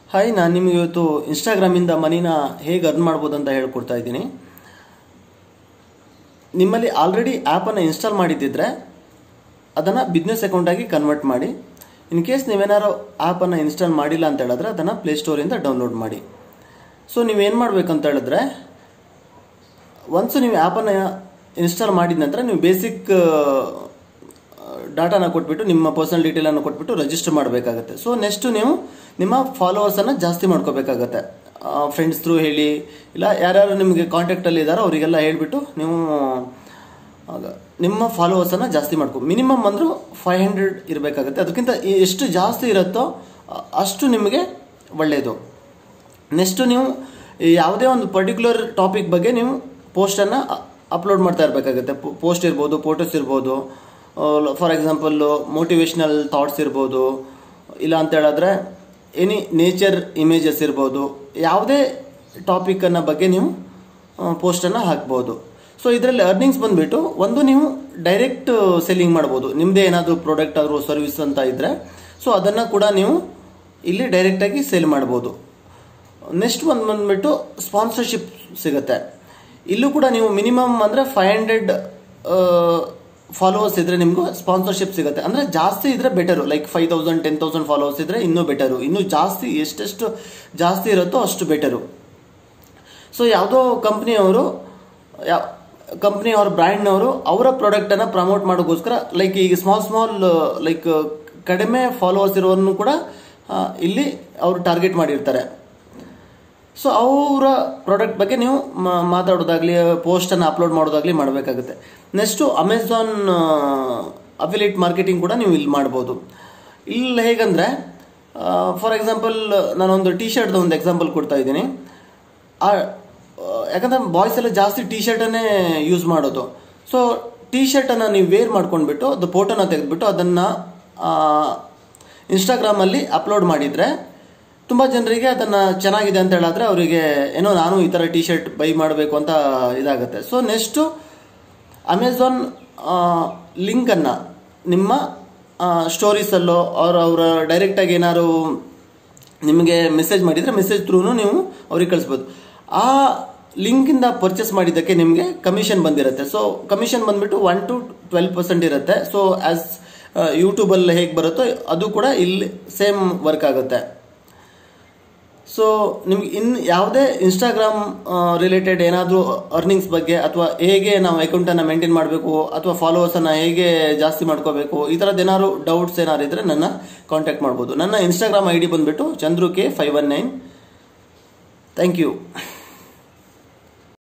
hi ನಾನು ನಿಮಗೆ ಇವತ್ತು ಇನ್ಸ್ಟಾಗ್ರಾಮಿಂದ ಮನಿನ ಹೇಗೆ ಅರ್ನ್ ಮಾಡ್ಬೋದು ಅಂತ ಹೇಳ್ಕೊಡ್ತಾ ಇದ್ದೀನಿ ನಿಮ್ಮಲ್ಲಿ ಆಲ್ರೆಡಿ ಆ್ಯಪನ್ನು ಇನ್ಸ್ಟಾಲ್ ಮಾಡಿದ್ದಿದ್ರೆ ಅದನ್ನು ಬಿಸ್ನೆಸ್ ಅಕೌಂಟಾಗಿ ಕನ್ವರ್ಟ್ ಮಾಡಿ ಇನ್ ಕೇಸ್ ನೀವೇನಾರು ಆ್ಯಪನ್ನು ಇನ್ಸ್ಟಾಲ್ ಮಾಡಿಲ್ಲ ಅಂತ ಹೇಳಿದ್ರೆ ಅದನ್ನು ಪ್ಲೇಸ್ಟೋರಿಂದ ಡೌನ್ಲೋಡ್ ಮಾಡಿ ಸೊ ನೀವೇನು ಮಾಡಬೇಕಂತ ಹೇಳಿದ್ರೆ ಒನ್ಸ್ ನೀವು ಆ್ಯಪನ್ನು ಇನ್ಸ್ಟಾಲ್ ಮಾಡಿದ ನಂತರ ನೀವು ಬೇಸಿಕ್ ಡಾಟಾನ ಕೊಟ್ಬಿಟ್ಟು ನಿಮ್ಮ ಪರ್ಸನಲ್ ಡೀಟೇಲನ್ನು ಕೊಟ್ಬಿಟ್ಟು ರಿಜಿಸ್ಟರ್ ಮಾಡಬೇಕಾಗತ್ತೆ ಸೊ ನೆಕ್ಸ್ಟ್ ನೀವು ನಿಮ್ಮ ಫಾಲೋವರ್ಸನ್ನು ಜಾಸ್ತಿ ಮಾಡ್ಕೋಬೇಕಾಗತ್ತೆ ಫ್ರೆಂಡ್ಸ್ ಥ್ರೂ ಹೇಳಿ ಇಲ್ಲ ಯಾರ್ಯಾರು ನಿಮಗೆ ಕಾಂಟ್ಯಾಕ್ಟಲ್ಲಿ ಇದ್ದಾರೋ ಅವರಿಗೆಲ್ಲ ಹೇಳಿಬಿಟ್ಟು ನೀವು ಆಗ ನಿಮ್ಮ ಫಾಲೋವರ್ಸನ್ನು ಜಾಸ್ತಿ ಮಾಡ್ಕೊ ಮಿನಿಮಮ್ ಅಂದರೂ ಫೈವ್ ಹಂಡ್ರೆಡ್ ಇರಬೇಕಾಗುತ್ತೆ ಅದಕ್ಕಿಂತ ಎಷ್ಟು ಜಾಸ್ತಿ ಇರುತ್ತೋ ಅ- ಅಷ್ಟು ನಿಮಗೆ ಒಳ್ಳೆಯದು ನೆಕ್ಸ್ಟು ನೀವು ಈ ಯಾವುದೇ ಒಂದು ಪರ್ಟಿಕ್ಯುಲರ್ ಟಾಪಿಕ್ ಬಗ್ಗೆ ನೀವು ಪೋಸ್ಟನ್ನು ಅಪ್ಲೋಡ್ ಮಾಡ್ತಾ ಇರಬೇಕಾಗುತ್ತೆ ಪೋಸ್ಟ್ ಇರ್ಬೋದು ಫೋಟೋಸ್ ಇರ್ಬೋದು ಫಾರ್ ಎಕ್ಸಾಂಪಲ್ ಮೋಟಿವೇಶ್ನಲ್ ಥಾಟ್ಸ್ ಇರ್ಬೋದು ಇಲ್ಲ ಅಂತ ಹೇಳಿದ್ರೆ ಎನಿ ನೇಚರ್ ಇಮೇಜಸ್ ಇರ್ಬೋದು ಯಾವುದೇ ಟಾಪಿಕನ್ನು ಬಗ್ಗೆ ನೀವು ಪೋಸ್ಟನ್ನು ಹಾಕ್ಬೋದು ಸೊ ಇದರಲ್ಲಿ ಅರ್ನಿಂಗ್ಸ್ ಬಂದುಬಿಟ್ಟು ಒಂದು ನೀವು ಡೈರೆಕ್ಟ್ ಸೆಲ್ಲಿಂಗ್ ಮಾಡ್ಬೋದು ನಿಮ್ಮದೇ ಏನಾದರೂ ಪ್ರಾಡಕ್ಟ್ ಆದರೂ ಸರ್ವಿಸ್ ಅಂತ ಇದ್ದರೆ ಸೊ ಅದನ್ನು ಕೂಡ ನೀವು ಇಲ್ಲಿ ಡೈರೆಕ್ಟಾಗಿ ಸೇಲ್ ಮಾಡ್ಬೋದು ನೆಕ್ಸ್ಟ್ ಒಂದು ಬಂದ್ಬಿಟ್ಟು ಸ್ಪಾನ್ಸರ್ಶಿಪ್ ಸಿಗುತ್ತೆ ಇಲ್ಲೂ ಕೂಡ ನೀವು ಮಿನಿಮಮ್ ಅಂದರೆ ಫೈವ್ ಹಂಡ್ರೆಡ್ ಫಾಲೋವರ್ಸ್ ಇದ್ರೆ ನಿಮಗೂ ಸ್ಪಾನ್ಸರ್ಶಿಪ್ ಸಿಗುತ್ತೆ ಅಂದರೆ ಜಾಸ್ತಿ ಇದ್ರೆ better like five thousand ten thousand followers ಇದ್ರೆ ಇನ್ನೂ ಬೆಟರು ಇನ್ನೂ ಜಾಸ್ತಿ ಎಷ್ಟೆಷ್ಟು ಜಾಸ್ತಿ ಇರುತ್ತೋ ಅಷ್ಟು ಬೆಟರು ಸೊ ಯಾವುದೋ ಕಂಪ್ನಿಯವರು ಯಾವ ಕಂಪ್ನಿ ಅವ್ರ ಬ್ರ್ಯಾಂಡ್ನವರು ಅವರ ಪ್ರಾಡಕ್ಟನ್ನು ಪ್ರಮೋಟ್ ಮಾಡೋಕ್ಕೋಸ್ಕರ ಲೈಕ್ ಈಗ ಸ್ಮಾಲ್ ಸ್ಮಾಲ್ ಲೈಕ್ ಕಡಿಮೆ ಫಾಲೋವರ್ಸ್ ಇರೋರನ್ನು ಕೂಡ ಆ, ಇಲ್ಲಿ ಅವರು ಟಾರ್ಗೆಟ್ ಮಾಡಿರ್ತಾರೆ ಸೊ ಅವರ ಪ್ರಾಡಕ್ಟ್ ಬಗ್ಗೆ ನೀವು ಮ- ಮಾತಾಡೋದಾಗ್ಲಿ ಪೋಸ್ಟನ್ನು ಅಪ್ಲೋಡ್ ಮಾಡೋದಾಗ್ಲಿ ಮಾಡಬೇಕಾಗುತ್ತೆ ನೆಕ್ಸ್ಟು ಅಮೆಝಾನ್ ಅಫಿಲಿಯೇಟ್ ಮಾರ್ಕೆಟಿಂಗ್ ಕೂಡ ನೀವು ಇಲ್ಲಿ ಮಾಡ್ಬೋದು ಇಲ್ಲಿ ಹೇಗಂದರೆ ಫಾರ್ ಎಕ್ಸಾಂಪಲ್ ನಾನೊಂದು ಟಿ ಶರ್ಟ್ದು ಒಂದು ಎಕ್ಸಾಂಪಲ್ ಕೊಡ್ತಾ ಇದ್ದೀನಿ ಆ ಆ, ಯಾಕಂದ್ರೆ ಬಾಯ್ಸ್ ಎಲ್ಲ ಜಾಸ್ತಿ ಟಿ ಶರ್ಟನ್ನೇ ಯೂಸ್ ಮಾಡೋದು ಸೊ ಟಿ ಶರ್ಟನ್ನು ನೀವು ವೇರ್ ಮಾಡ್ಕೊಂಡ್ಬಿಟ್ಟು ಅದು ಫೋಟೋನ ತೆಗೆದ್ಬಿಟ್ಟು ಅದನ್ನು ಇನ್ಸ್ಟಾಗ್ರಾಮಲ್ಲಿ ಅಪ್ಲೋಡ್ ಮಾಡಿದರೆ ತುಂಬ ಜನರಿಗೆ ಅದನ್ನು ಚೆನ್ನಾಗಿದೆ ಅಂತ ಹೇಳಿದ್ರೆ ಅವರಿಗೆ ಏನೋ ನಾನು ಈ ಥರ ಟಿ ಶರ್ಟ್ ಬೈ ಮಾಡಬೇಕು ಅಂತ ಇದಾಗುತ್ತೆ ಸೊ ನೆಕ್ಸ್ಟು ಅಮೆಝಾನ್ ಲಿಂಕನ್ನು ನಿಮ್ಮ ಸ್ಟೋರೀಸಲ್ಲೋ ಅವ್ರ ಅವರ ಡೈರೆಕ್ಟಾಗಿ ಏನಾದ್ರು ನಿಮಗೆ ಮೆಸೇಜ್ ಮಾಡಿದರೆ ಮೆಸೇಜ್ ಥ್ರೂನು ನೀವು ಅವ್ರಿಗೆ ಕಳಿಸ್ಬೋದು ಆ ಲಿಂಕಿಂದ ಪರ್ಚೇಸ್ ಮಾಡಿದ್ದಕ್ಕೆ ನಿಮಗೆ ಕಮಿಷನ್ ಬಂದಿರುತ್ತೆ ಸೊ ಕಮಿಷನ್ ಬಂದ್ಬಿಟ್ಟು ಒನ್ ಟು ಟ್ವೆಲ್ ಪರ್ಸೆಂಟ್ ಇರುತ್ತೆ ಸೊ ಆ್ಯಸ್ ಯೂಟ್ಯೂಬಲ್ಲಿ ಹೇಗೆ ಬರುತ್ತೋ ಅದು ಕೂಡ ಇಲ್ಲಿ ಸೇಮ್ ವರ್ಕ್ ಆಗುತ್ತೆ ಸೊ ನಿಮ್ಗೆ ಇನ್ ಯಾವುದೇ ಇನ್ಸ್ಟಾಗ್ರಾಮ್ ರಿಲೇಟೆಡ್ ಏನಾದರೂ ಅರ್ನಿಂಗ್ಸ್ ಬಗ್ಗೆ ಅಥವಾ ಹೇಗೆ ನಾವು ಅಕೌಂಟನ್ನು ಮೇಂಟೈನ್ ಮಾಡಬೇಕು ಅಥವಾ ಫಾಲೋವರ್ಸನ್ನು ಹೇಗೆ ಜಾಸ್ತಿ ಮಾಡ್ಕೋಬೇಕು ಈ ಥರದ್ದು ಏನಾದ್ರು ಡೌಟ್ಸ್ ಏನಾದ್ರು ಇದ್ದರೆ ನನ್ನ ಕಾಂಟ್ಯಾಕ್ಟ್ ಮಾಡ್ಬೋದು ನನ್ನ ಇನ್ಸ್ಟಾಗ್ರಾಮ್ ಐ ಡಿ ಬಂದುಬಿಟ್ಟು Chandru K five one nine thank you